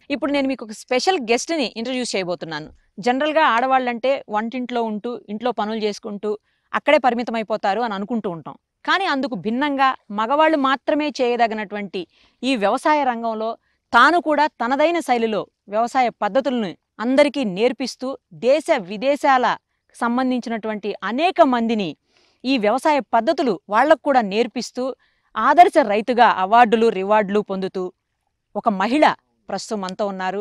ఇప్పుడు నేను మీకు ఒక స్పెషల్ గెస్ట్ని ఇంట్రడ్యూస్ చేయబోతున్నాను జనరల్గా ఆడవాళ్ళంటే వంటింట్లో ఉంటూ ఇంట్లో పనులు చేసుకుంటూ అక్కడే పరిమితం అయిపోతారు అని అనుకుంటూ ఉంటాం కానీ అందుకు భిన్నంగా మగవాళ్ళు మాత్రమే చేయదగినటువంటి ఈ వ్యవసాయ రంగంలో తాను కూడా తనదైన శైలిలో వ్యవసాయ పద్ధతులను అందరికీ నేర్పిస్తూ దేశ విదేశాల సంబంధించినటువంటి అనేక మందిని ఈ వ్యవసాయ పద్ధతులు వాళ్ళకు కూడా నేర్పిస్తూ ఆదర్శ రైతుగా అవార్డులు రివార్డులు పొందుతూ ఒక మహిళ ప్రస్తుతం మనతో ఉన్నారు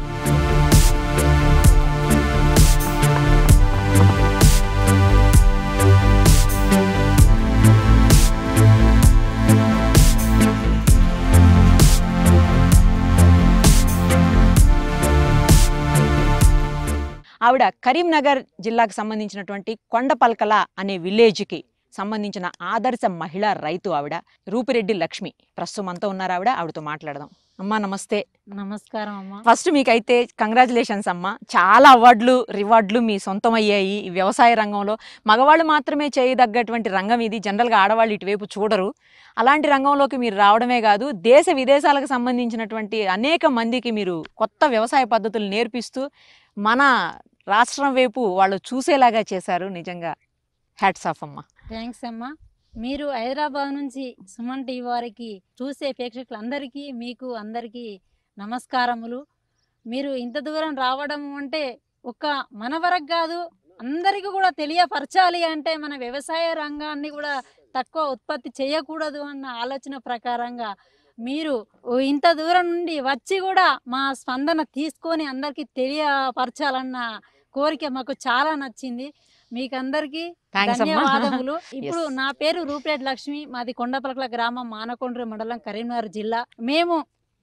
ఆవిడ కరీంనగర్ జిల్లాకు సంబంధించినటువంటి కొండపల్కల అనే విలేజ్కి సంబంధించిన ఆదర్శ మహిళా రైతు ఆవిడ రూపిరెడ్డి లక్ష్మి ప్రస్తుతం మనతో ఉన్నారు ఆవిడ ఆవిడతో మాట్లాడదాం అమ్మా నమస్తే నమస్కారం అమ్మా ఫస్ట్ మీకైతే కంగ్రాచులేషన్స్ అమ్మా చాలా అవార్డులు రివార్డులు మీ సొంతం అయ్యాయి ఈ వ్యవసాయ రంగంలో మగవాళ్ళు మాత్రమే చేయదగ్గటువంటి రంగం ఇది జనరల్గా ఆడవాళ్ళు ఇటువైపు చూడరు అలాంటి రంగంలోకి మీరు రావడమే కాదు దేశ విదేశాలకు సంబంధించినటువంటి అనేక మందికి మీరు కొత్త వ్యవసాయ పద్ధతులు నేర్పిస్తూ మన రాష్ట్రం వైపు వాళ్ళు చూసేలాగా చేశారు నిజంగా హ్యాట్స్ ఆఫ్ అమ్మా థ్యాంక్స్ అమ్మా మీరు హైదరాబాద్ నుంచి సుమన్ టీవీ వారికి చూసే ప్రేక్షకులందరికీ మీకు అందరికీ నమస్కారములు మీరు ఇంత దూరం రావడం అంటే ఒక మన వరకు కాదు అందరికీ కూడా తెలియపరచాలి అంటే మన వ్యవసాయ రంగాన్ని కూడా తక్కువ ఉత్పత్తి చేయకూడదు అన్న ఆలోచన ప్రకారంగా మీరు ఇంత దూరం నుండి వచ్చి కూడా మా స్పందన తీసుకొని అందరికీ తెలియపరచాలన్న కోరిక మాకు చాలా నచ్చింది మీకందరికీ థ్యాంక్స్ అమ్మా ధన్యవాదములు ఇప్పుడు Yes. నా పేరు రూపరేట్ లక్ష్మి మాది కొండపలకల గ్రామం మానకొండ్రి మండలం కరీంనగర్ జిల్లా మేము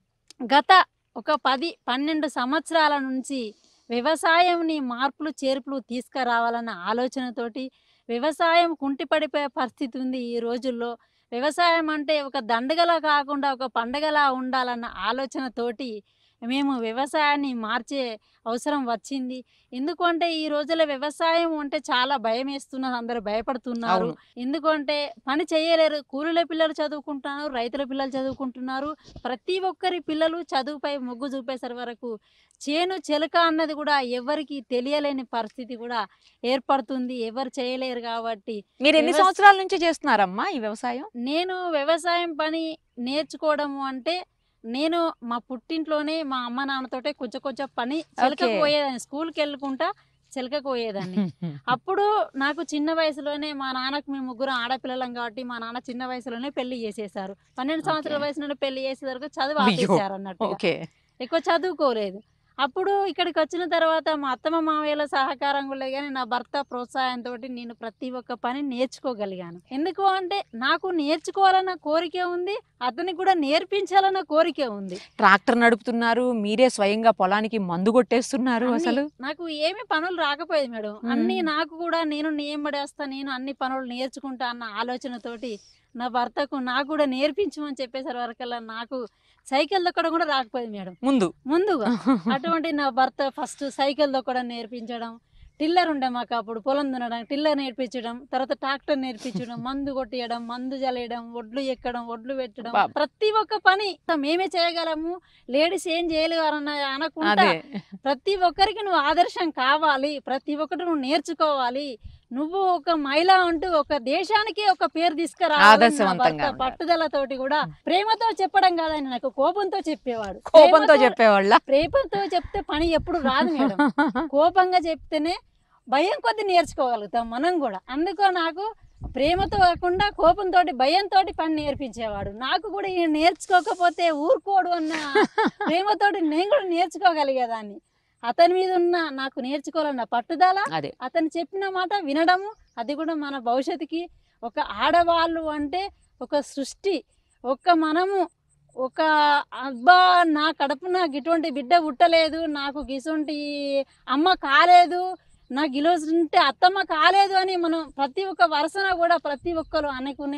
గత ఒక పది పన్నెండు సంవత్సరాల నుంచి వ్యవసాయంని మార్పులు చేర్పులు తీసుకురావాలన్న ఆలోచనతోటి వ్యవసాయం కుంటిపడిపోయే పరిస్థితి ఉంది ఈ రోజుల్లో వ్యవసాయం అంటే ఒక దండగలా కాకుండా ఒక పండగలా ఉండాలన్న ఆలోచనతోటి మేము వ్యవసాయాన్ని మార్చే అవసరం వచ్చింది ఎందుకంటే ఈ రోజుల్లో వ్యవసాయం అంటే చాలా భయం వేస్తున్నారు అందరూ భయపడుతున్నారు అవును ఎందుకంటే పని చేయలేరు కూలీల పిల్లలు చదువుకుంటున్నారు రైతుల పిల్లలు చదువుకుంటున్నారు ప్రతి ఒక్కరి పిల్లలు చదువుపై మొగ్గు చూపేసరి వరకు చేను చెలక అన్నది కూడా ఎవరికి తెలియలేని పరిస్థితి కూడా ఏర్పడుతుంది ఎవరు చేయలేరు కాబట్టి మీరు ఎన్ని వ్యవస్- సంవత్సరాల నుంచి చేస్తున్నారమ్మా ఈ వ్యవసాయం నేను వ్యవసాయం పని నేర్చుకోవడము అంటే నేను మా పుట్టింట్లోనే మా అమ్మ నాన్నతోటే కొంచెం కొంచెం పని చిలకకు Okay. పోయేదాన్ని స్కూల్కి వెళ్ళుకుంటా చిలకకు పోయేదాన్ని అప్పుడు నాకు చిన్న వయసులోనే మా నాన్నకు మేము ముగ్గురు ఆడపిల్లలం కాబట్టి మా నాన్న చిన్న వయసులోనే పెళ్లి చేసేసారు పన్నెండు సంవత్సరాల Okay. వయసు నుండి పెళ్లి చేసే వరకు చదువు అయ్యో. ఆపేశారు అన్నట్టు ఓకే ఎక్కువ చదువుకోలేదు అప్పుడు ఇక్కడికి వచ్చిన తర్వాత మా అత్తమ్మ మావయ్యల సహకారం కూడా కానీ నా భర్త ప్రోత్సాహంతో నేను ప్రతి ఒక్క పని నేర్చుకోగలిగాను ఎందుకు అంటే నాకు నేర్చుకోవాలన్న కోరిక ఉంది అతనికి కూడా నేర్పించాలన్న కోరిక ఉంది ట్రాక్టర్ నడుపుతున్నారు మీరే స్వయంగా పొలానికి మందు కొట్టేస్తున్నారు అన్ని- అసలు నాకు ఏమి పనులు రాకపోయేది మేడం మ్మ్. అన్ని నాకు కూడా నేను నియమడేస్తా నేను అన్ని పనులు నేర్చుకుంటా అన్న ఆలోచనతోటి నా భర్తకు నాకు కూడా నేర్పించమని చెప్పేసరి వరకల్లా నాకు సైకిల్ దొక్కడం కూడా రాకపోయేది మేడం ముందు ముందుగా అటువంటి నా భర్త ఫస్ట్ సైకిల్ దొక్కడం నేర్పించడం టిల్లర్ ఉండే మాకు అప్పుడు పొలం దున్నడం టిల్లర్ నేర్పించడం తర్వాత ట్రాక్టర్ నేర్పించడం మందు కొట్టియడం మందు జలేయడం ఒడ్లు ఎక్కడం ఒడ్లు పెట్టడం బాబ్. ప్రతి ఒక్క పని మేమే చేయగలము లేడీస్ ఏం చేయలేరు అన్న అనకుండా అదే ప్రతి ఒక్కరికి నువ్వు ఆదర్శం కావాలి ప్రతి ఒక్కటి నువ్వు నేర్చుకోవాలి నువ్వు ఒక మహిళ అంటూ ఒక దేశానికి ఒక పేరు తీసుకురావాలి నా ఆదర్శవంతంగా భర్త ఉండాలి. పట్టుదలతోటి కూడా ప్రేమతో చెప్పడం కాదని నాకు కోపంతో చెప్పేవాడు కోపంతో ప్రేమతో- చెప్పేవాళ్ళ ప్రేమతో చెప్తే పని ఎప్పుడు రాదు మేడం కోపంగా చెప్తేనే భయం కొద్ది నేర్చుకోగలుగుతాం మనం కూడా అందుకో నాకు ప్రేమతో కాకుండా కోపంతో భయంతో పని నేర్పించేవాడు నాకు కూడా ఈయన నేర్చుకోకపోతే ఊరుకోడు అన్న ప్రేమతోటి నేను కూడా నేర్చుకోగలిగేదాన్ని అతని మీద ఉన్న నాకు నేర్చుకోవాలన్న పట్టుదల అదే అతను చెప్పిన మాట వినడము అది కూడా మన భవిష్యత్తుకి ఒక ఆడవాళ్ళు అంటే ఒక సృష్టి ఒక మనము ఒక అబ్బా నా కడుపున గిటువంటి బిడ్డ పుట్టలేదు నాకు గిసుంటి అమ్మ కాలేదు నాకు ఇలోంటి అత్తమ్మ కాలేదు అని మనం ప్రతి ఒక్క వరుసన కూడా ప్రతి ఒక్కరు అనుకునే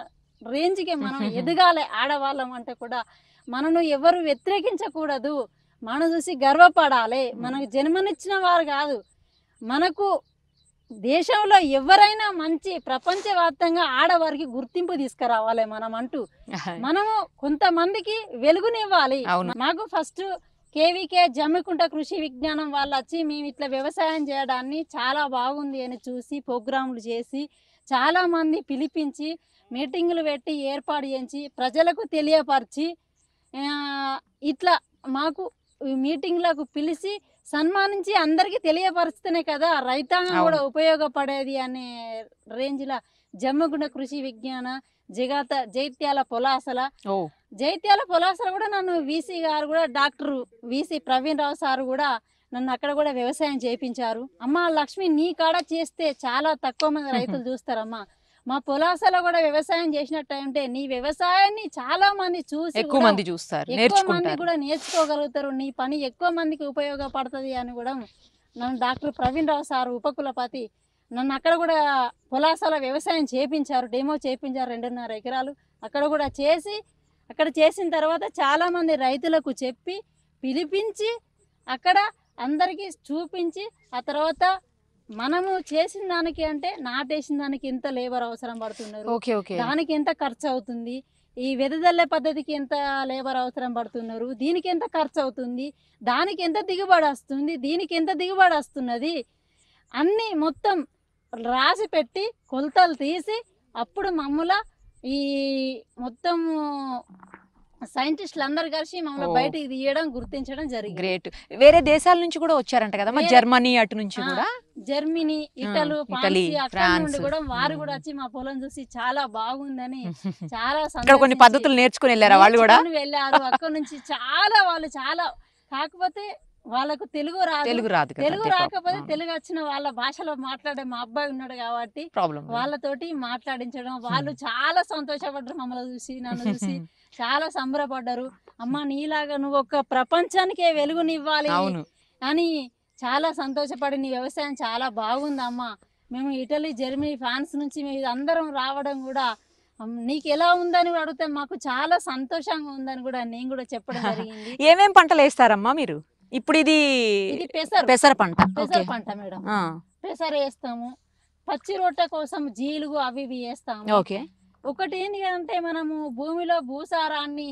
రేంజ్కి మనం ఎదగాలి ఆడవాళ్ళం అంటే కూడా మనను ఎవరు వ్యతిరేకించకూడదు మనం చూసి గర్వపడాలి మనకు జన్మనిచ్చిన వారు కాదు మనకు దేశంలో ఎవరైనా మంచి ప్రపంచవ్యాప్తంగా ఆడవారికి గుర్తింపు తీసుకురావాలి మనం అంటూ మనము కొంతమందికి వెలుగునివ్వాలి అవును. మాకు ఫస్ట్ కేవీకే జమ్మికుంట కృషి విజ్ఞానం వాళ్ళు వచ్చి మేము ఇట్లా వ్యవసాయం చేయడాన్ని చాలా బాగుంది అని చూసి ప్రోగ్రాంలు చేసి చాలా మంది పిలిపించి మీటింగులు పెట్టి ఏర్పాటు చేయించి ప్రజలకు తెలియపరిచి ఆ, ఇట్లా మాకు ఈ మీటింగ్లకు పిలిచి సన్మానించి అందరికీ తెలియపరిస్తేనే కదా రైతాంగం కూడా ఉపయోగపడేది అనే రేంజ్లో జమ్మగుండ కృషి విజ్ఞాన జగాత జైత్యాల పొలాసల ఓ జైత్యాల పొలాసల కూడా నన్ను వీసీ గారు కూడా doctor VC Praveen Rao sir కూడా నన్ను అక్కడ కూడా వ్యవసాయం చేయించారు అమ్మ లక్ష్మి నీ కాడ చేస్తే చాలా తక్కువ మంది రైతులు చూస్తారమ్మా మా పొలాసలో కూడా వ్యవసాయం చేసినట్టు అంటే నీ వ్యవసాయాన్ని చాలా మంది చూసి ఎక్కువ కూడా మంది చూస్తారు ఎక్కువ మంది నేర్చుకుంటారు కూడా నేర్చుకోగలుగుతారు నీ పని ఎక్కువ మందికి ఉపయోగపడుతుంది అని కూడా నన్ను డాక్టర్ ప్రవీణ్ రావు సార్ ఉపకులపతి నన్ను అక్కడ కూడా పొలాసాల వ్యవసాయం చేపించారు డెమో చేపించారు రెండున్నర ఎకరాలు అక్కడ కూడా చేసి అక్కడ చేసిన తర్వాత చాలా మంది రైతులకు చెప్పి పిలిపించి అక్కడ అందరికీ చూపించి ఆ తర్వాత మనము చేసిన దానికి అంటే నాటేసిన దానికి ఎంత లేబర్ అవసరం పడుతున్నారు ఓకే ఓకే దానికి ఎంత ఖర్చు అవుతుంది ఈ వెదజల్లే పద్ధతికి ఎంత లేబర్ అవసరం పడుతున్నారు దీనికి ఎంత ఖర్చు అవుతుంది దానికి ఎంత దిగుబడి వస్తుంది దీనికి ఎంత దిగుబడి వస్తున్నది అన్నీ మొత్తం రాసి పెట్టి కొలతలు తీసి అప్పుడు మమ్మల ఈ మొత్తం సైంటిస్టులు అందరు కలిసి మమ్మల్ని ఓ. బయటికి తీయడం గుర్తించడం జరిగింది గ్రేట్ వేరే దేశాల నుంచి కూడా వచ్చారంట కదా వేరే- జర్మనీ అటు నుంచి ఆ, కూడా జర్మనీ ఇటలు ఇటలీ, ఫ్రాన్స్ అక్కడ ఫ్రాన్స్. నుండి కూడా వారు కూడా మ్మ్. వచ్చి మా పొలం చూసి చాలా బాగుందని చాలా ఇక్కడ కొన్ని సంతోషించి- పద్ధతులు నేర్చుకుని వెళ్ళారా వాళ్ళు కూడా నేర్చుకొని వెళ్ళారు అక్కడ నుంచి చాలా వాళ్ళు చాలా కాకపోతే వాళ్ళకు తెలుగు రాదు తెలుగు రాదు కదా తెలుగు రాకపోతే తెలుగు వచ్చిన వాళ్ళ భాషలో మాట్లాడే మా అబ్బాయి ఉన్నాడు కాబట్టి ప్రాబ్లం వాళ్ళతోటి మాట్లాడించడం వాళ్ళు చాలా సంతోషపడ్డారు మమ్మల్ని చూసి నన్ను చూసి చాలా సంబరపడ్డారు అమ్మ నీలాగా నువ్వు ఒక ప్రపంచానికే వెలుగునివ్వాలి అవును అని చాలా సంతోషపడి నీ వ్యవసాయం చాలా బాగుందమ్మా మేము ఇటలీ జర్మనీ ఫ్రాన్స్ నుంచి మేము అందరం రావడం కూడా అమ్, నీకు ఎలా ఉందని అడిగితే మాకు చాలా సంతోషంగా ఉందని కూడా నేను కూడా చెప్పడం జరిగింది ఏమేం పంటలు వేస్తారమ్మా మీరు ఇప్పుడు ఇది ఇది పెసరు పెసర పంట పెసర ఓకే పంట మేడం ఆ, పెసర వేస్తాము పచ్చి రొట్టె కోసం జీలుగు అవి ఇవి వేస్తాము ఓకే ఒకటి ఏంటి అంటే మనము భూమిలో భూసారాన్ని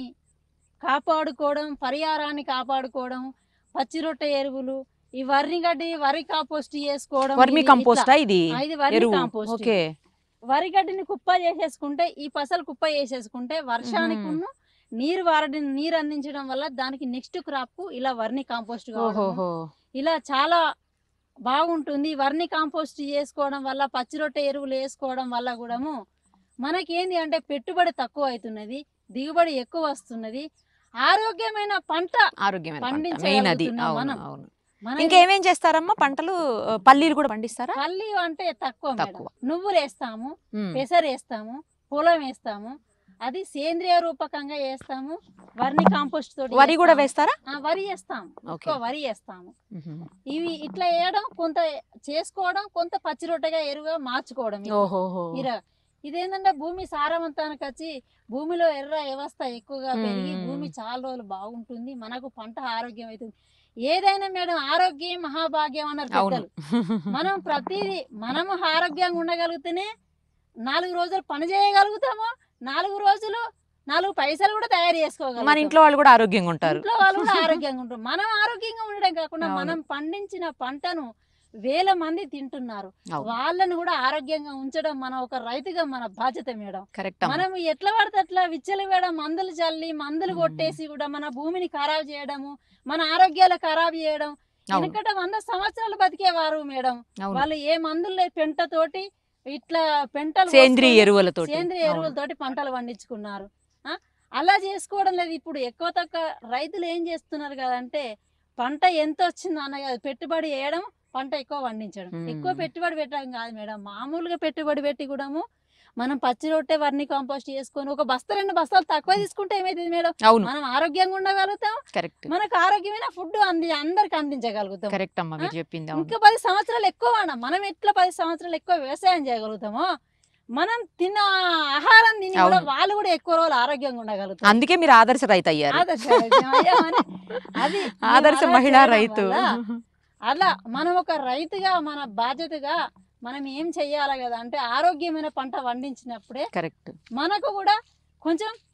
కాపాడుకోవడం పరిహారాన్ని కాపాడుకోవడం పచ్చి రొట్టె ఎరువులు ఈ వరి గడ్డి వరి కాంపోస్ట్ చేసుకోవడం వర్మి ఇది కంపోస్టా ఇది ఇట్లా. ఆ, ఇది వరి ఎరువు కాంపోస్ట్ ఓకే వరి గడ్డిని కుప్ప చేసేసుకుంటే ఈ పసలు కుప్ప చేసేసుకుంటే వర్షానికి మ్మ్. నీరు వారడి నీరు అందించడం వల్ల దానికి నెక్స్ట్ క్రాప్ కు ఇలా వర్ని కాంపోస్ట్ కావడము. ఓహోహో ఇలా చాలా బాగుంటుంది వర్ని కాంపోస్ట్ చేసుకోవడం వల్ల పచ్చి రొట్టె ఎరువులు వేసుకోవడం వల్ల కూడాము మనకేంది అంటే పెట్టుబడి తక్కువ అవుతున్నది దిగుబడి ఎక్కువ వస్తున్నది ఆరోగ్యమైన పంట ఆరోగ్యమైన పంట మెయిన్ అది పండించగలుగుతున్నాం అవును మనం. అవును మన ఇంకేమేం చేస్తారమ్మా పంటలు ఆ, పల్లీలు కూడా పండిస్తారా పల్లి అంటే తక్కువ మేడం తక్కువ. నువ్వులు వేస్తాము ఉమ్. పెసరు వేస్తాము పొలం వేస్తాము అది సేంద్రియ రూపకంగా వేస్తాము వర్ని కాంపోస్ట్ తోటి వరి కూడా వేస్తాము. వేస్తారా ఆ, వరి వేస్తాము ఓకే ఎక్కువ వరి వేస్తాము ఉహుం. ఇవి ఇట్లా వేయడం కొంత చేసుకోవడం కొంత పచ్చి రొట్టెగా ఎరువుగా మార్చుకోవడం ఇది. ఓహోహో ఇర ఇదేంటంటే భూమి సారవంతానికి వచ్చి భూమిలో ఎర్ర వ్యవస్థ ఎక్కువగా పెరిగి మ్మ్. భూమి చాలా రోజులు బాగుంటుంది మనకు పంట ఆరోగ్యం అవుతుంది ఏదైనా మేడం ఆరోగ్యం మహాభాగ్యం అన్నారు అవును పెద్దలు మనం ప్రతిదీ మనము ఆరోగ్యంగా ఉండగలిగితేనే నాలుగు రోజులు పని చేయగలుగుతాము నాలుగు రోజులు నాలుగు పైసలు కూడా తయారు మన చేసుకోగలుగుతాం ఇంట్లో వాళ్ళు కూడా ఆరోగ్యంగా ఉంటారు ఇంట్లో వాళ్ళు కూడా ఆరోగ్యంగా ఉంటారు మనం ఆరోగ్యంగా ఉండడం కాకుండా అవును. మనం పండించిన పంటను వేల మంది తింటున్నారు అవును. వాళ్ళని కూడా ఆరోగ్యంగా ఉంచడం మన ఒక రైతుగా మన బాధ్యత మేడం కరెక్ట్ మనం ఎట్లా పడితే అట్లా విచ్చలు వేయడం మందులు చల్లి మందులు మ్మ్. కొట్టేసి కూడా మన భూమిని ఖరాబ్ చేయడము మన ఆరోగ్యాలు ఖరాబ్ చేయడం అవును వెనకట వంద సంవత్సరాలు బతికేవారు మేడం అవును వాళ్ళు ఏ మందులు లేదు పెంటతోటి ఇట్లా పెంటలు సేంద్రియ పోసుకొని ఎరువులతో సేంద్రియ ఎరువులతోటి పంటలు పండించుకున్నారు ఆ? అలా చేసుకోవడం లేదు ఇప్పుడు ఎక్కువ తక్కువ రైతులు ఏం చేస్తున్నారు కదంటే పంట ఎంత వచ్చిందో అన్న కాదు పెట్టుబడి వేయడం పంట ఎక్కువ పండించడం మ్మ్. ఎక్కువ పెట్టుబడి పెట్టడం కాదు మేడం మామూలుగా పెట్టుబడి పెట్టి కూడాము మనం పచ్చి రొట్టె వర్ని కాంపోస్ట్ చేసుకొని ఒక బస్తా రెండు బస్తాలు తక్కువ తీసుకుంటే ఏమైతుంది మేడం అవును మనం ఆరోగ్యంగా ఉండగలుగుతాం కరెక్ట్ మనకు ఆరోగ్యమైన ఫుడ్ అంది అందరికి అందించగలుగుతాం కరెక్ట్ అమ్మా మీరు చెప్పింది అవును ఇంకా పది సంవత్సరాలు ఎక్కువ వాడం మనం ఎట్లా పది సంవత్సరాలు ఎక్కువ వ్యవసాయం చేయగలుగుతామో మనం తిన్న ఆహారం తిని కూడా అవును. వాళ్ళు కూడా ఎక్కువ రోజులు ఆరోగ్యంగా ఉండగలుగుతారు అందుకే మీరు ఆదర్శ రైతు అయ్యారు ఆదర్శ రైతు అయ్యామని అది మేము ఆదర్శ అలా మహిళా చేయడం రైతు వల్ల అలా మనం ఒక రైతుగా మన బాధ్యతగా మనం ఏం చెయ్యాలి కదా అంటే ఆరోగ్యమైన పంట పండించినప్పుడే కరెక్ట్ మనకు కూడా కొంచెం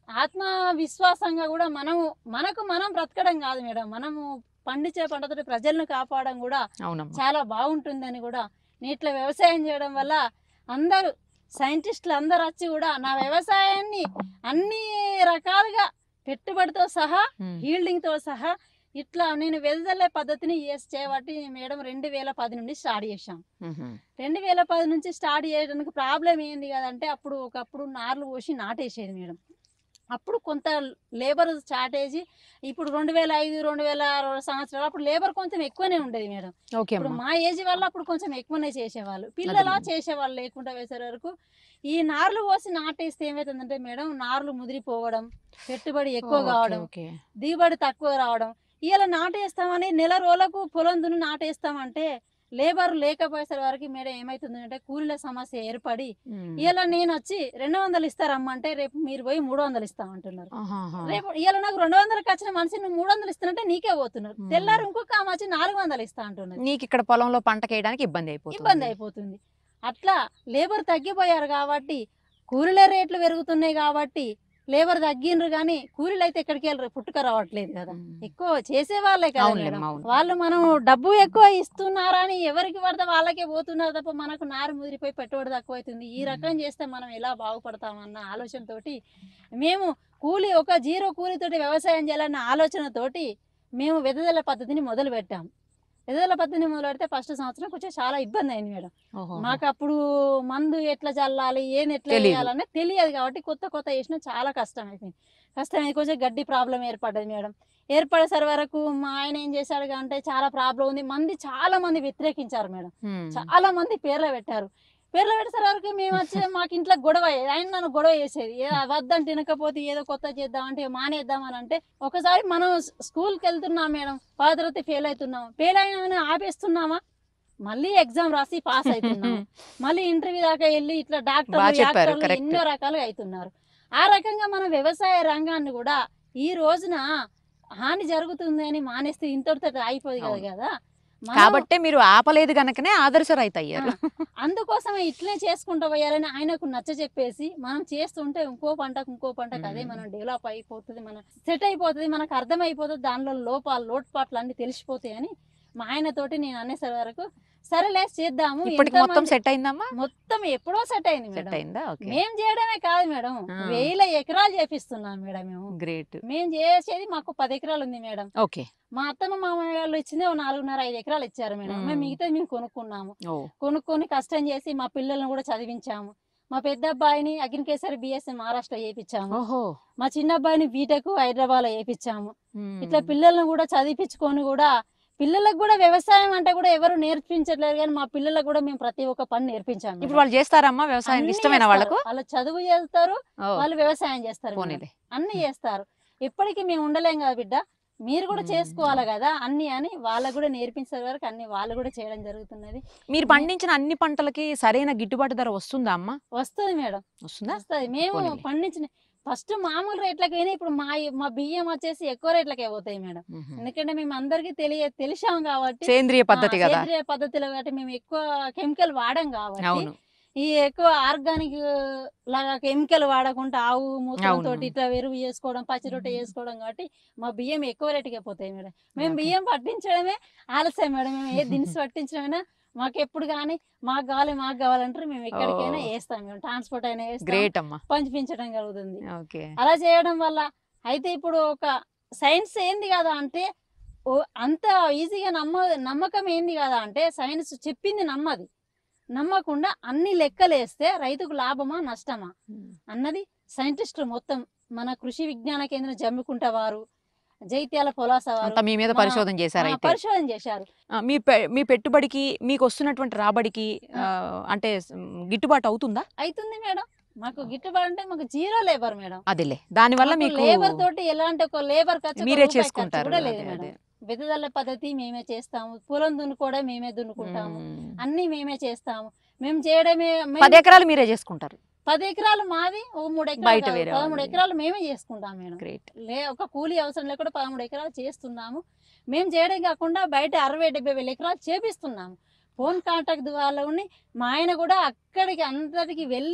ఆత్మవిశ్వాసంగా కూడా మనము మనకు మనం బ్రతకడం కాదు మేడం మనము పండించే పంటతో ప్రజలను కాపాడడం కూడా అవునమ్మా చాలా బాగుంటుందని కూడా నీటిలో వ్యవసాయం చేయడం వల్ల అందరూ సైంటిస్టులు అందరు వచ్చి కూడా నా వ్యవసాయాన్ని అన్ని రకాలుగా పెట్టుబడితో సహా ఉమ్. హీల్డింగ్తో సహా ఇట్లా నేను వెదజల్లే పద్ధతిని చేసి చేయబట్టి మేడం రెండు వేల పది నుండి స్టార్ట్ చేశాం ఉహుం. రెండు వేల పది నుంచి స్టార్ట్ చేయడానికి ప్రాబ్లం ఏంది కదంటే అప్పుడు ఒకప్పుడు నార్లు పోసి నాటేసేది మేడం అప్పుడు కొంత లేబర్ షార్టేజ్ ఇప్పుడు రెండు వేల ఐదు రెండు వేల ఆరు సంవత్సరాలు అప్పుడు లేబర్ కొంచెం ఎక్కువనే ఉండేది మేడం ఓకే ఇప్పుడు అమ్మా మా ఏజ్ వల్ల అప్పుడు కొంచెం ఎక్కువనే చేసేవాళ్ళు పిల్లల అదేలేండి. చేసేవాళ్ళు లేకుండా వేసే వరకు ఈ నార్లు పోసి నాటేస్తే ఏమవుతుందంటే మేడం నార్లు ముదిరిపోవడం పెట్టుబడి ఎక్కువ ఓకే, కావడం ఓకే దిగుబడి తక్కువ రావడం ఇలా నాటేస్తామని నెల రోజులకు పొలం దున్ని నాటేస్తామంటే లేబర్ లేకపోయేసే వరకు మేడం ఏమవుతుందంటే కూలీల సమస్య ఏర్పడి ఉమ్. ఇలా నేను వచ్చి రెండు వందలు ఇస్తారమ్మంటే రేపు మీరు పోయి మూడు వందలు ఇస్తామంటున్నారు ఆహాహా. రేపు ఇలా నాకు రెండు వందలకి వచ్చిన మనిషి నువ్వు మూడు వందలు ఇస్తానంటే నీకే పోతున్నారు Hmm. తెల్లారు ఇంకొక ఆమె వచ్చి నాలుగు వందలు ఇస్తా అంటున్నది నీకు ఇక్కడ పొలంలో పంట కేయడానికి ఇబ్బంది అయిపోతుంది ఇబ్బంది అయిపోతుంది అట్లా లేబర్ తగ్గిపోయారు కాబట్టి కూలీల రేట్లు పెరుగుతున్నాయి కాబట్టి లేబర్ తగ్గిండ్రు కానీ కూలీలు అయితే ఎక్కడికి వెళ్ళరు పుట్టుక రావట్లేదు కదా ఉమ్. ఎక్కువ చేసే వాళ్ళే కదా అవునులే, మేడం. అవును. వాళ్ళు మనం డబ్బు ఎక్కువ ఇస్తున్నారా అని ఎవరికి పడితే వాళ్ళకే పోతున్నారు తప్ప మనకు నారు ముదిరిపోయి పెట్టుబడి తక్కువ అవుతుంది ఈ మ్మ్. రకం చేస్తే మనం ఎలా బాగుపడతామన్న ఆలోచనతోటి మేము కూలి ఒక జీరో కూలితోటి వ్యవసాయం చేయాలన్న ఆలోచనతోటి మేము వెదజల పద్ధతిని మొదలు పెట్టాం వెదజల పద్ధతిని మొదలు పెడితే ఫస్ట్ సంవత్సరం కొంచెం చాలా ఇబ్బంది అయింది మేడం ఓహో. మాకు అప్పుడు మందు ఎట్లా చల్లాలి ఏం ఎట్లా తెలీదు. వేయాలనే తెలియదు కాబట్టి కొత్త కొత్త చేసిన చాలా కష్టం అయిపోయింది కష్టం అయింది కొంచెం గడ్డి ప్రాబ్లం ఏర్పడ్డది మేడం ఏర్పడేసరి వరకు మా ఆయన ఏం చేశాడు అంటే చాలా ప్రాబ్లం ఉంది మంది చాలా మంది వ్యతిరేకించారు మేడం ఉమ్. చాలా మంది పేర్లు పెట్టారు పేర్లు పెట్టేసరి వరకు మేము వచ్చి మాకు ఇంట్లో గొడవ అయ్యేది. ఆయన నన్ను గొడవ చేసేది ఏ వద్దంటే వినకపోతే ఏదో కొత్త చేద్దాం అంటే మానేద్దామని అంటే ఒకసారి మనం స్కూల్కి వెళ్తున్నాం మేడం పాదరతి ఫెయిల్ అవుతున్నాం ఫెయిల్ అయినా ఆపేస్తున్నామా మళ్ళీ ఎగ్జామ్ రాసి పాస్ అవుతున్నాం మళ్ళీ ఇంటర్వ్యూ దాకా వెళ్ళి ఇట్లా బాగా డాక్టర్లు చెప్పారు, యాక్టర్లు correct. ఎన్నో రకాలుగా అవుతున్నారు ఆ రకంగా మన వ్యవసాయ రంగాన్ని కూడా ఈ రోజున హాని జరుగుతుంది అని మానేస్తే ఇంతటితో అయిపోదు కదా అవును. కదా మనం కాబట్టే మీరు ఆపలేదు గనకనే ఆదర్శ రైతు అయ్యారు అందుకోసమే ఇట్లే చేసుకుంటూ పోయాలని ఆయనకు నచ్చ చెప్పేసి మనం చేస్తుంటే ఇంకో పంటకు ఇంకో పంటకు అదే మ్మ్. మనం డెవలప్ అయిపోతుంది మనం సెట్ అయిపోతుంది మనకు అర్థమైపోతుంది దానిలో లోపాలు లోటుపాట్లు అన్ని తెలిసిపోతాయని మా ఆయనతోటి నేను అనేసరి వరకు సరేలే చేద్దాము ఇప్పటికి మొత్తం ఎంతమంది- సెట్ అయిందమ్మా మొత్తం ఎప్పుడో సెట్ అయింది సెట్ మేడం అయిందా ఓకే మేం చేయడమే కాదు మేడం ఆ. వేల ఎకరాలు చేపిస్తున్నాం మేడం మేము గ్రేట్ మేము చేసేది మాకు పది ఎకరాలు ఉంది మేడం ఓకే మా అత్తమ్మ మామయ్య వాళ్ళు ఇచ్చింది ఓ నాలుగున్నర ఐదు ఎకరాలు ఇచ్చారు మేడం మ్మ్. మేము మిగతా మేము కొనుక్కున్నాము ఓ కొనుక్కొని కష్టం చేసి మా పిల్లల్ని కూడా చదివించాము మా పెద్ద అబ్బాయిని అగ్రికల్చర్ బిఎస్సి మహారాష్ట్ర చేయించాము ఓహో మా చిన్న అబ్బాయిని బీటెక్ హైదరాబాద్ లో చేయించాము ఉమ్. ఇట్లా పిల్లల్ని కూడా చదివించుకొని కూడా పిల్లలకు కూడా వ్యవసాయం అంటే కూడా ఎవరు నేర్పించట్లేదు కానీ మా పిల్లలకు కూడా మేము ప్రతి ఒక్క పని నేర్పించాము ఇప్పుడు మేడం. వాళ్ళు చేస్తారమ్మా వ్యవసాయం అన్నీ ఇష్టమైన చేస్తారు. వాళ్ళకు వాళ్ళు చదువు చేస్తారు ఓ, వాళ్ళు వ్యవసాయం చేస్తారు మేడం. పోనీలే అన్ని చేస్తారు ఎప్పటికీ మేము ఉండలేం కదా బిడ్డ మీరు కూడా మ్మ్. చేసుకోవాలి కదా అన్ని అని వాళ్ళకు కూడా నేర్పించే వరకు అన్ని వాళ్ళు కూడా చేయడం జరుగుతున్నది మీరు పండించిన అన్ని పంటలకి సరైన గిట్టుబాటు ధర వస్తుందా అమ్మా వస్తుంది మేడం వస్తుందా వస్తుంది మేము పోనీలే. పండించిన ఫస్ట్ మామూలు రేట్లకి అయినా ఇప్పుడు మా మా బియ్యం వచ్చేసి ఎక్కువ రేట్లకే పోతాయి మేడం ఉహు. ఎందుకంటే మేము అందరికి తెలియ తెలిసాం కాబట్టి సేంద్రియ పద్ధతి ఆ, కదా సేంద్రియ పద్ధతిలో కాబట్టి మేము ఎక్కువ కెమికల్ వాడం కాబట్టి అవును ఈ ఎక్కువ ఆర్గానిక్ లాగా కెమికల్ వాడకుండా ఆవు మూత్రంతో అవును. ఇట్లా ఎరువు చేసుకోవడం పచ్చి రొట్టె చేసుకోవడం కాబట్టి మా బియ్యం ఎక్కువ రేటుకే పోతాయి మేడం మేము Okay. బియ్యం పట్టించడమే ఆలస్యం మేడం మేము ఏ దినుసు పట్టించడమైనా మాకు ఎప్పుడు కానీ మాకు కావాలి మాకు కావాలంటారు మేము ఎక్కడికైనా Oh. వేస్తాం మేము ట్రాన్స్పోర్ట్ అయినా వేస్తాం గ్రేట్ అమ్మా పంచిపించడం జరుగుతుంది ఓకే అలా చేయడం వల్ల అయితే ఇప్పుడు ఒక సైన్స్ ఏంది కదా అంటే ఓ అంత ఈజీగా నమ్మ నమ్మకం ఏంది కదా అంటే సైన్స్ చెప్పింది నమ్మది నమ్మకుండా అన్ని లెక్కలేస్తే రైతుకు లాభమా నష్టమా అన్నది సైంటిస్టులు మొత్తం మన కృషి విజ్ఞాన కేంద్రం జమ్మికుంట వారు జైత్యాల పొలాస వారు అంతా మీ మీద మా- పరిశోధన చేశారు ఆ, అయితే పరిశోధన చేశారు ఆ, మీ పె- మీ పెట్టుబడికి మీకు వస్తున్నటువంటి రాబడికి ఆ, అంటే స్- గిట్టుబాటు అవుతుందా అవుతుంది మేడం మాకు గిట్టుబాటు అంటే మాకు జీరో లేబర్ మేడం అదిలే దానివల్ల మీకు లేబర్ తోటి ఎలాంటి ఒక లేబర్ ఖర్చు మీరే ఒక రూపాయి ఖర్చు చేసుకుంటారు కూడా అదే, లేదు మేడం అదే. వెదజల్ల పద్ధతి మేమే చేస్తాము పొలం దున్నుకోవడం మేమే దున్నుకుంటాము మ్మ్. అన్ని మేమే చేస్తాము మేము చేయడమే మేము పది ఎకరాలు మీరే చేసుకుంటారు పది ఎకరాలు మాది ఓ మూడు బయట ఎకరాలు కాదు, వేరే పదమూడు వాళ్ళది. ఎకరాలు మేమే చేసుకుంటాం మేడం గ్రేట్ లే ఒక కూలీ అవసరం లేకుండా పదమూడు ఎకరాలు చేస్తున్నాము మేము చేయడం కాకుండా బయట అరవై డెబ్బై వేల ఎకరాలు చేపిస్తున్నాము ఫోన్ కాంటాక్ట్ ద్వారా ఉండి మా ఆయన కూడా అక్కడికి అంతటికి వెళ్ళి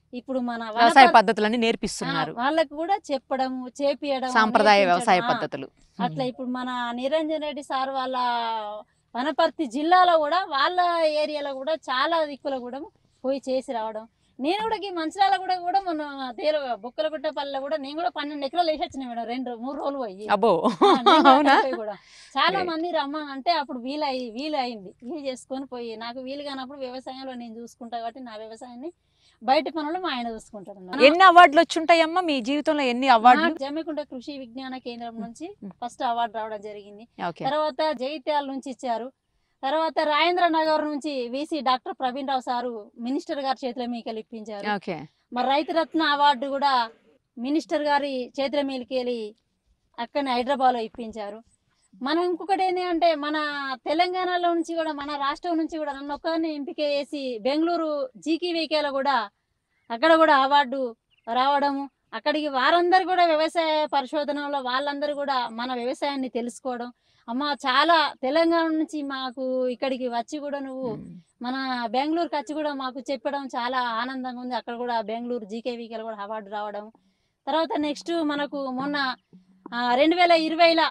ఇప్పుడు మన వ్యవసాయ వనపర్తి- పద్ధతులన్నీ నేర్పిస్తున్నారు ఆ, వాళ్ళకు కూడా చెప్పడం చేపియడం సాంప్రదాయ నేర్పించడం, వ్యవసాయ ఆ, పద్ధతులు అట్లా ఇప్పుడు మన నిరంజన్ రెడ్డి సార్ వాళ్ళ వనపర్తి జిల్లాలో కూడా వాళ్ళ ఏరియాలో కూడా చాలా దిక్కులో కూడా పోయి చేసి రావడం నేను కూడా ఈ మంచిరాల కూడా కూడా మన తేలు బొక్కలగుట్టపల్లిలో కూడా నేను కూడా పన్నెండు ఎకరాలు వేసి వచ్చిన మేడం రెండు మూడు రోజులు పోయి అబ్బో ఆ, నేను కూడా అవునా అక్కడికి కూడా చాలా Great. మంది రమ్మ అంటే అప్పుడు వీలు అయ్యి వీలు అయింది వీలు చేసుకొని పోయి నాకు వీలు కానప్పుడు వ్యవసాయంలో నేను చూసుకుంటా కాబట్టి నా వ్యవసాయాన్ని బయట పనులు మా ఆయన చూసుకుంటాడు నా- ఎన్ని అవార్డులు వచ్చుంటాయమ్మా మీ జీవితంలో ఎన్ని అవార్డులు నాకు జమ్మికుంట కృషి విజ్ఞాన కేంద్రం నుంచి మ్. ఫస్ట్ అవార్డు రావడం జరిగింది ఓకే తర్వాత జగిత్యాల నుంచి ఇచ్చారు తర్వాత రాజేంద్ర నగర్ నుంచి VC doctor Praveen Rao sir minister గారి చేతుల మీకెళ్ళి ఇప్పించారు ఓకే మరి రైతు రత్న అవార్డు కూడా మినిస్టర్ గారి చేతుల మీదకెళ్ళి అక్కడనే హైదరాబాద్లో ఇప్పించారు మనం ఇంకొకటి ఏంటి అంటే మన తెలంగాణలో నుంచి కూడా మన రాష్ట్రం నుంచి కూడా నన్ను ఒక్కరిని ఎంపిక చేసి బెంగళూరు జీకీ వేకేలో కూడా అక్కడ కూడా అవార్డు రావడము అక్కడికి వారందరూ కూడా వ్యవసాయ పరిశోధనలో వాళ్ళందరూ కూడా మన వ్యవసాయాన్ని తెలుసుకోవడం అమ్మ చాలా తెలంగాణ నుంచి మాకు ఇక్కడికి వచ్చి కూడా నువ్వు మన బెంగళూరుకి వచ్చి కూడా మాకు చెప్పడం చాలా ఆనందంగా ఉంది అక్కడ కూడా బెంగళూరు జీకేవీకి కూడా అవార్డు రావడం తర్వాత నెక్స్ట్ మనకు మొన్న రెండు వేల ఇరవైలో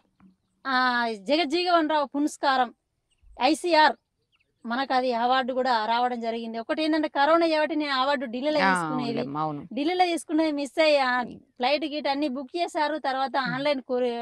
జగజ్జీవన్ రావు పురస్కారం ఐసీఆర్ మనకు అది అవార్డు కూడా రావడం జరిగింది ఒకటి ఏంటంటే కరోనా కాబట్టి నేను అవార్డు ఢిల్లీలో ఆ, తీసుకునేది అవునులేమ్మా, అవును ఢిల్లీలో తీసుకునేది మిస్ అయ్యి ఫ్లైట్ గిట్ అన్ని బుక్ చేశారు తర్వాత ఆన్లైన్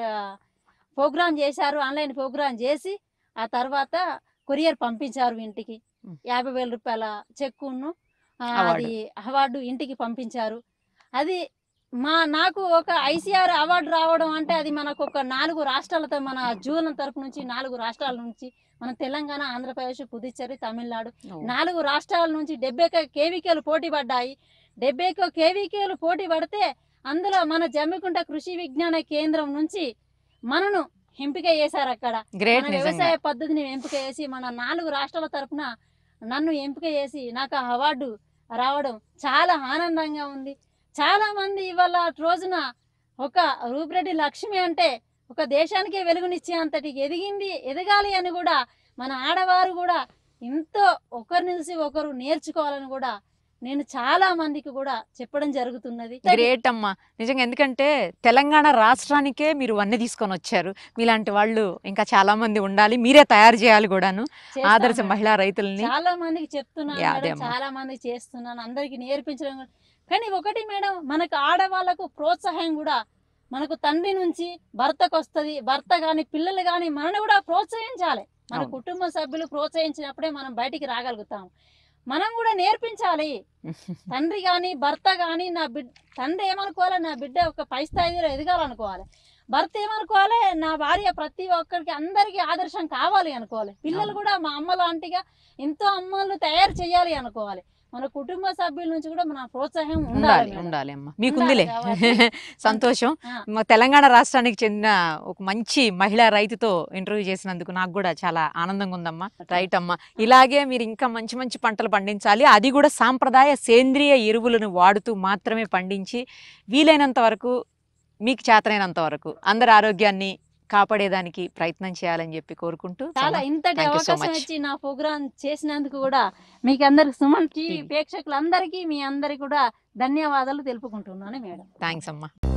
ప్రోగ్రామ్ చేశారు ఆన్లైన్ ప్రోగ్రామ్ చేసి ఆ తర్వాత కొరియర్ పంపించారు ఇంటికి మ్. యాభై వేల రూపాయల చెక్కును ఆ, అవార్డు. అది అవార్డు ఇంటికి పంపించారు అది మా నాకు ఒక ఐసీఆర్ అవార్డు రావడం అంటే అది మనకు ఒక నాలుగు రాష్ట్రాలతో మన జూన్ తరపు నుంచి నాలుగు రాష్ట్రాల నుంచి మన తెలంగాణ ఆంధ్రప్రదేశ్ పుదుచ్చేరి తమిళనాడు అవును. నాలుగు రాష్ట్రాల నుంచి డెబ్బై కేవీకేలు పోటీ పడ్డాయి డెబ్బై కేవీకేలు పోటీ పడితే అందులో మన జమ్మికుంట కృషి విజ్ఞాన కేంద్రం నుంచి మనను ఎంపిక చేశారు అక్కడ గ్రేట్ మన నిజంగా వ్యవసాయ పద్ధతిని ఎంపిక చేసి మన నాలుగు రాష్ట్రాల తరపున నన్ను ఎంపిక చేసి నాకు ఆ అవార్డు రావడం చాలా ఆనందంగా ఉంది చాలా మంది ఇవాళ రోజున ఒక రూపిరెడ్డి లక్ష్మి అంటే ఒక దేశానికే వెలుగునిచ్చే అంతటి ఎదిగింది ఎదగాలి అని కూడా మన ఆడవారు కూడా ఎంతో ఒకరి నుంచి ఒకరు నేర్చుకోవాలని కూడా నేను చాలా మందికి కూడా చెప్పడం జరుగుతున్నది గ్రేట్ అమ్మా నిజంగా ఎందుకంటే తెలంగాణ రాష్ట్రానికే మీరు అన్ని తీసుకొని వచ్చారు మీలాంటి వాళ్ళు ఇంకా చాలా మంది ఉండాలి మీరే తయారు చేయాలి కూడాను చేస్తాను ఆదర్శ మేడం. మహిళా రైతుల్ని చాలా మందికి చెప్తున్నాను యా, మేడం, అదే అమ్మా. చాలా మందికి చేస్తున్నాను అందరికి నేర్పించడం కూడా. కానీ ఒకటి మేడం మనకు ఆడవాళ్ళకు ప్రోత్సాహం కూడా మనకు తండ్రి నుంచి భర్తకు వస్తది భర్త గాని పిల్లలు గాని మనని కూడా ప్రోత్సహించాలి మన అవును. కుటుంబ సభ్యులు ప్రోత్సహించినప్పుడే మనం బయటికి రాగలుగుతాం మనం కూడా నేర్పించాలి తండ్రి గాని భర్త గాని నా బిడ్డ తండ్రి ఏమనుకోవాలి నా బిడ్డ ఒక పై స్థాయిలో ఎదగాలనుకోవాలి భర్త ఏమనుకోవాలి నా భార్య ప్రతి ఒక్కరికి అందరికి ఆదర్శం కావాలి అనుకోవాలి పిల్లలు అవును. కూడా మా అమ్మ లాంటిగా ఎంతో అమ్మలు తయారు చేయాలి అనుకోవాలి మన కుటుంబ సభ్యుల నుంచి కూడా మన ప్రోత్సాహం ఉండాలి ఉండాలి మేడం. ఉండాలి అమ్మా మీకుందిలే కాబట్టి. సంతోషం ఆ. మా తెలంగాణ రాష్ట్రానికి చెందిన ఒక మంచి మహిళా రైతుతో ఇంటర్వ్యూ చేసినందుకు నాకు కూడా చాలా ఆనందంగా ఉందమ్మా రైట్ అమ్మా ఇలాగే మీరు ఇంకా మంచి మంచి పంటలు పండించాలి అది కూడా సాంప్రదాయ సేంద్రియ ఎరువులను వాడుతూ మాత్రమే పండించి వీలైనంత వరకు మీకు చేతనైనంత వరకు అందరి ఆరోగ్యాన్ని కాపాడేదానికి ప్రయత్నం చేయాలని చెప్పి కోరుకుంటూ చాలా ఇంతటి Thank you so అవకాశం much. ఇచ్చి నా ప్రోగ్రామ్ చేసినందుకు కూడా మీకు అందరికి సుమన్ టీవీ TV. ప్రేక్షకులందరికీ మీ అందరికి కూడా ధన్యవాదాలు తెలుపుకుంటున్నాను మేడం థ్యాంక్స్ అమ్మా